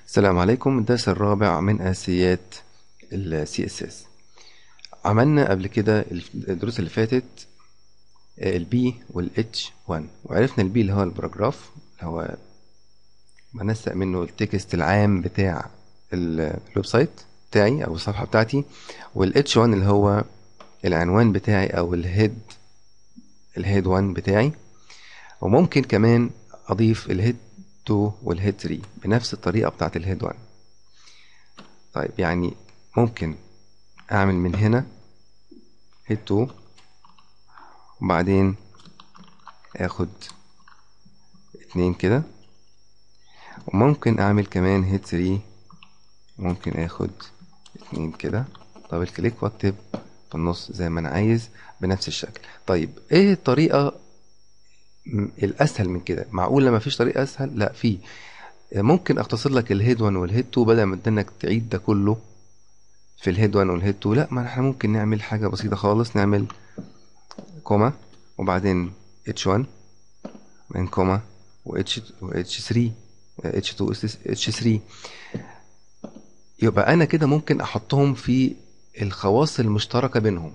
السلام عليكم الدرس الرابع من أساسيات ال CSS عملنا قبل كده الدروس اللي فاتت ال B وال H1 وعرفنا ال B اللي هو الباراجراف اللي هو بنسق منه التكست العام بتاع ال- الويب سايت بتاعي أو الصفحة بتاعتي وال H1 اللي هو العنوان بتاعي أو الهيد الهيد 1 بتاعي وممكن كمان أضيف الهيد 2 والهيد 3 بنفس الطريقة بتاعة الهيد 1 طيب يعني ممكن أعمل من هنا هيد 2 وبعدين آخد اتنين كده وممكن أعمل كمان هيد 3 ممكن آخد اتنين كده دبل كليك وأكتب في النص زي ما أنا عايز بنفس الشكل طيب إيه الطريقة م- الاسهل من كده معقول ما فيش طريقه اسهل لا في ممكن اختصر لك الهيد 1 والهيد 2 بدل ما انك تعيد ده كله في الهيد 1 والهيد 2 لا ما احنا ممكن نعمل حاجه بسيطه خالص نعمل كوما وبعدين اتش 1 بعدين كوما واتش واتش 3 اتش 2 اتش 3 يبقى انا كده ممكن احطهم في الخواص المشتركه بينهم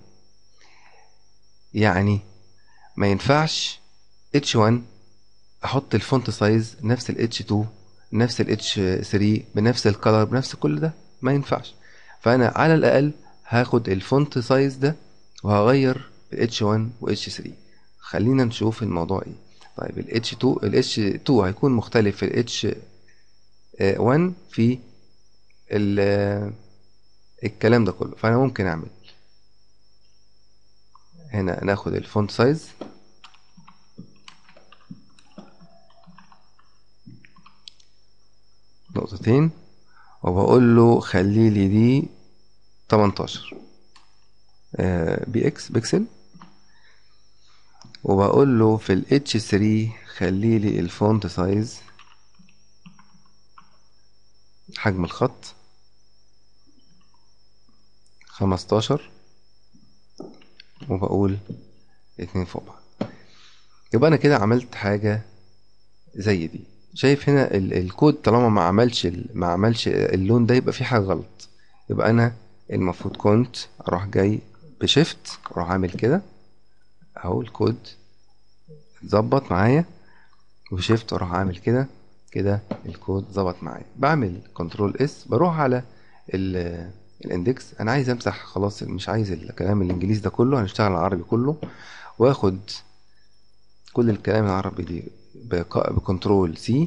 يعني ما ينفعش H1 احط الفونت سايز نفس ال H2 نفس ال H3 بنفس الكلر بنفس كل ده ما ينفعش فانا على الاقل هاخد الفونت سايز ده وهغير ال H1 و H3 خلينا نشوف الموضوع ايه طيب ال H2 ال H2 هيكون مختلف في ال H1 في ال الكلام ده كله فانا ممكن اعمل هنا ناخد الفونت سايز نقطتين وبقول له خلي لي دي 18 بي اكس بيكسل وبقول له في ال H3 خلي لي الفونت سايز حجم الخط 15 وبقول اتنين فوق بعض يبقى انا كده عملت حاجة زي دي شايف هنا ال- الكود طالما ما عملش ال- ما عملش اللون ده يبقى في حاجة غلط يبقى انا المفروض كنت اروح جاي بشيفت اروح عامل كده اهو الكود اتظبط معايا وشيفت اروح عامل كده كده الكود ظبط معايا بعمل كنترول اس بروح على ال- الاندكس انا عايز امسح خلاص مش عايز الكلام الانجليزي ده كله هنشتغل العربي كله واخد كل الكلام العربي دي بق- بكنترول سي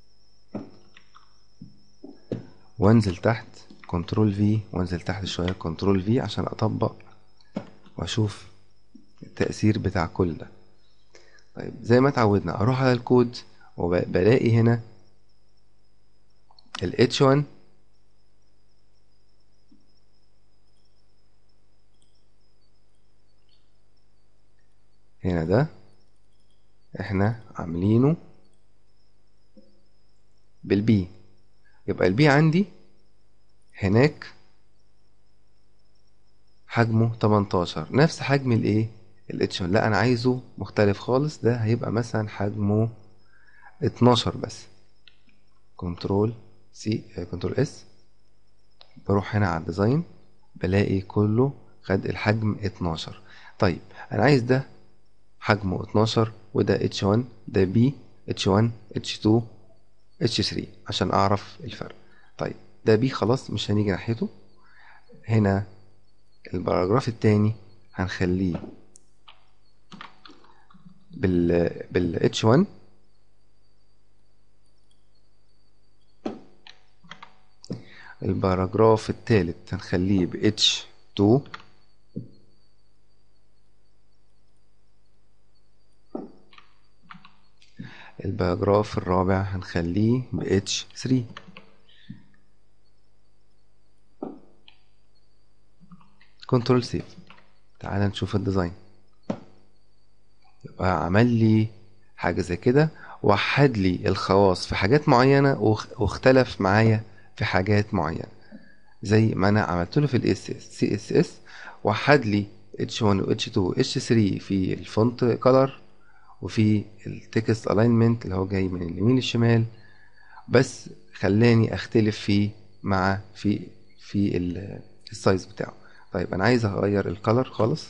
وانزل تحت كنترول في وانزل تحت شوية كنترول في عشان اطبق واشوف التأثير بتاع كل ده طيب زي ما اتعودنا اروح على الكود وبلاقي هنا ال H1 هنا ده احنا عاملينه بالبي يبقى البي عندي هناك حجمه 18 نفس حجم الايه الاتش لا انا عايزه مختلف خالص ده هيبقى مثلا حجمه 12 بس كنترول سي كنترول اس بروح هنا على الديزاين بلاقي كله خد الحجم 12 طيب انا عايز ده حجمه 12 وده H1 ده B H1 H2 H3 عشان اعرف الفرق طيب ده B خلاص مش هنيجي ناحيته هنا الباراجراف التاني هنخليه بال بال H1 الباراجراف التالت هنخليه ب H2 الباراجراف الرابع هنخليه ب H3 كنترول سيف تعال نشوف الديزاين يبقى عمل لي حاجة زي كده وحد لي الخواص في حاجات معينة واخ- واختلف معايا في حاجات معينة زي ما انا عملت له في ال CSS وحد لي H1 و H2 و H3 في الفونت كولر وفي التكست الاينمنت اللي هو جاي من اليمين للشمال بس خلاني اختلف فيه مع في في ال- السايز بتاعه طيب انا عايز اغير الكالر خالص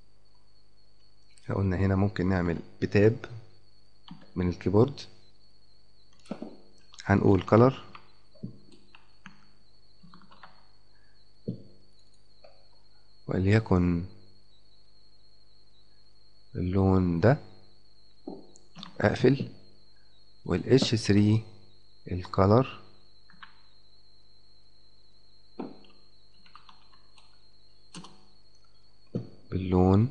قلنا هنا ممكن نعمل بتاب من الكيبورد هنقول color وليكن اللون ده اقفل وال H3 الكالر باللون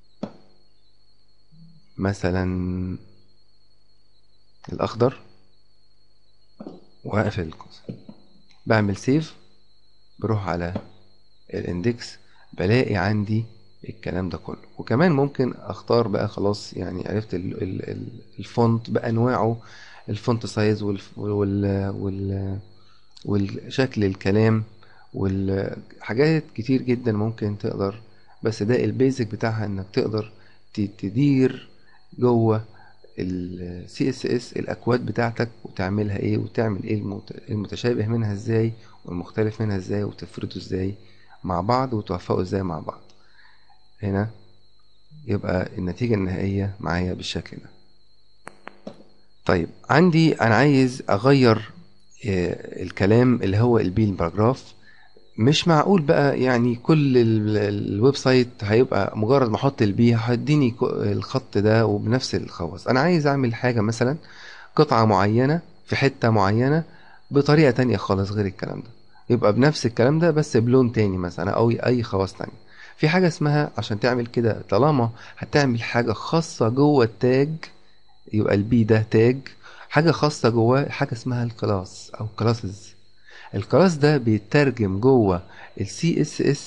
مثلا الاخضر واقفل القوس بعمل سيف بروح على الاندكس بلاقي عندي الكلام ده كله وكمان ممكن اختار بقى خلاص يعني عرفت ال ال ال الفونت بانواعه الفونت سايز وال وال وال والشكل الكلام والحاجات كتير جدا ممكن تقدر بس ده البيزك بتاعها انك تقدر ت- تدير جوه ال CSS الأكواد بتاعتك وتعملها ايه وتعمل ايه المت- المتشابه منها ازاي والمختلف منها ازاي وتفرده ازاي مع بعض وتوفقوا ازاي مع بعض هنا يبقى النتيجة النهائية معايا بالشكل ده طيب عندي انا عايز اغير آه، الكلام اللي هو البيل باراجراف مش معقول بقى يعني كل ال- الويب سايت هيبقى مجرد ما احط البي هيديني ك- الخط ده وبنفس الخواص انا عايز اعمل حاجة مثلا قطعة معينة في حتة معينة بطريقة تانية خالص غير الكلام ده يبقى بنفس الكلام ده بس بلون تاني مثلا او اي خواص تانية في حاجة اسمها عشان تعمل كده طالما هتعمل حاجة خاصة جوه التاج يبقى البي ده تاج حاجة خاصة جواه حاجة اسمها الكلاس او كلاسز الكلاس ده بيترجم جوه ال CSS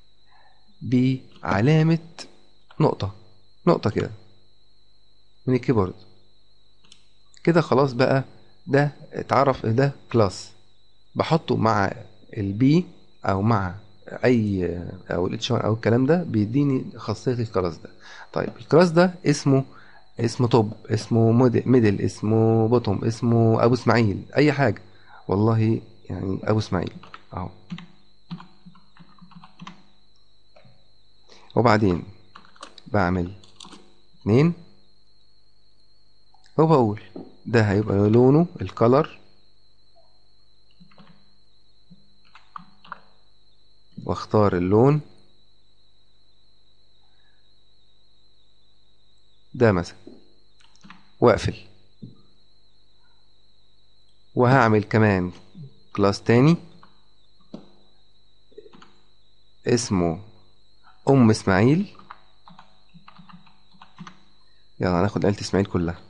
بعلامة نقطة نقطة كده من الكيبورد كده خلاص بقى ده اتعرف إن ده كلاس بحطه مع البي او مع اي او الاتش 1 او الكلام ده بيديني خاصية الكلاس ده طيب الكلاس ده اسمه اسمه توب اسمه مود- ميدل اسمه بوتوم اسمه ابو اسماعيل اي حاجة والله يعني ابو اسماعيل اهو وبعدين بعمل اتنين وبقول ده هيبقى لونه الكلر واختار اللون ده مثلا واقفل وهعمل كمان كلاس تاني اسمه ام اسماعيل يلا هناخد عيلة اسماعيل كلها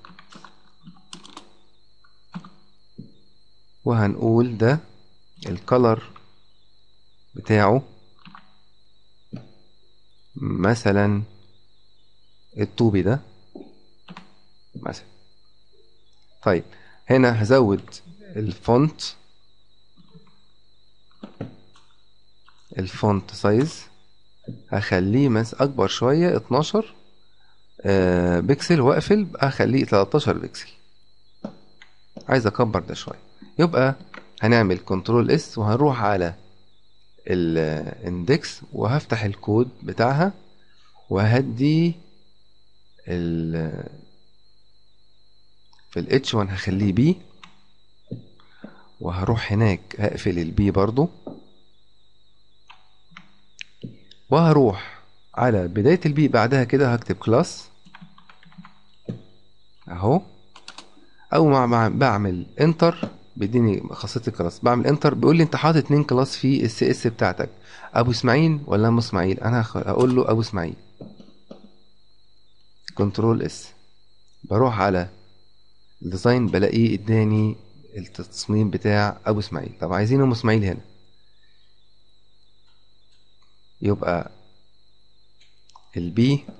وهنقول ده الكلر بتاعه مثلا الطوبي ده مثلا طيب هنا هزود الفونت الفونت سايز هخليه مس اكبر شوية 12 آه، بكسل واقفل هخليه 13 بكسل عايز اكبر ده شوية يبقى هنعمل كنترول اس وهنروح على الاندكس وهفتح الكود بتاعها وهدي ال في ال H1 هخليه بي وهروح هناك هقفل البي برضو وهروح على بداية البي بعدها كده هكتب كلاس اهو او مع مع بعمل انتر بيديني خاصية الكلاس بعمل انتر بيقول لي انت حاطط اتنين كلاس في السي اس بتاعتك ابو اسماعيل ولا ام اسماعيل انا هخ- هقول له ابو اسماعيل كنترول اس بروح على الديزاين بلاقيه اداني التصميم بتاع ابو اسماعيل طب عايزين ام اسماعيل هنا يبقى البي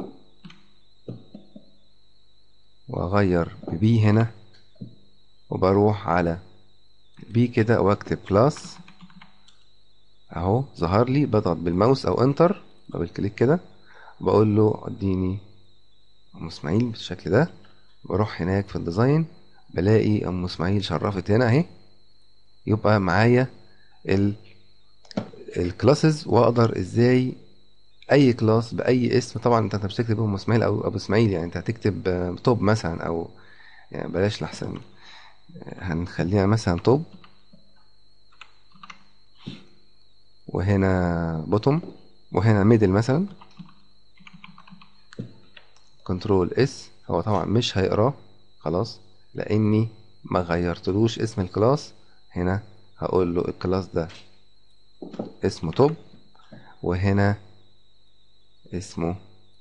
واغير ببي هنا وبروح على بي كده واكتب كلاس اهو ظهر لي بضغط بالماوس او انتر دبل كليك كده بقول له اديني ام اسماعيل بالشكل ده بروح هناك في الديزاين بلاقي ام اسماعيل شرفت هنا اهي يبقى معايا ال الكلاسز واقدر ازاي اي كلاس باي اسم طبعا انت مش هتكتب ام اسماعيل او ابو اسماعيل يعني انت هتكتب آه، توب مثلا او يعني بلاش لحسن آه، هنخليها مثلا توب وهنا بوتوم وهنا ميدل مثلا كنترول اس هو طبعا مش هيقراه خلاص لاني ما غيرتلوش اسم الكلاس هنا هقول له الكلاس ده اسمه توب وهنا اسمه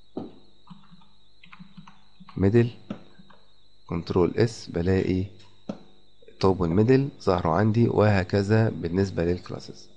ميدل كنترول اس بلاقي توب والميدل ظهروا عندي وهكذا بالنسبة للكلاسز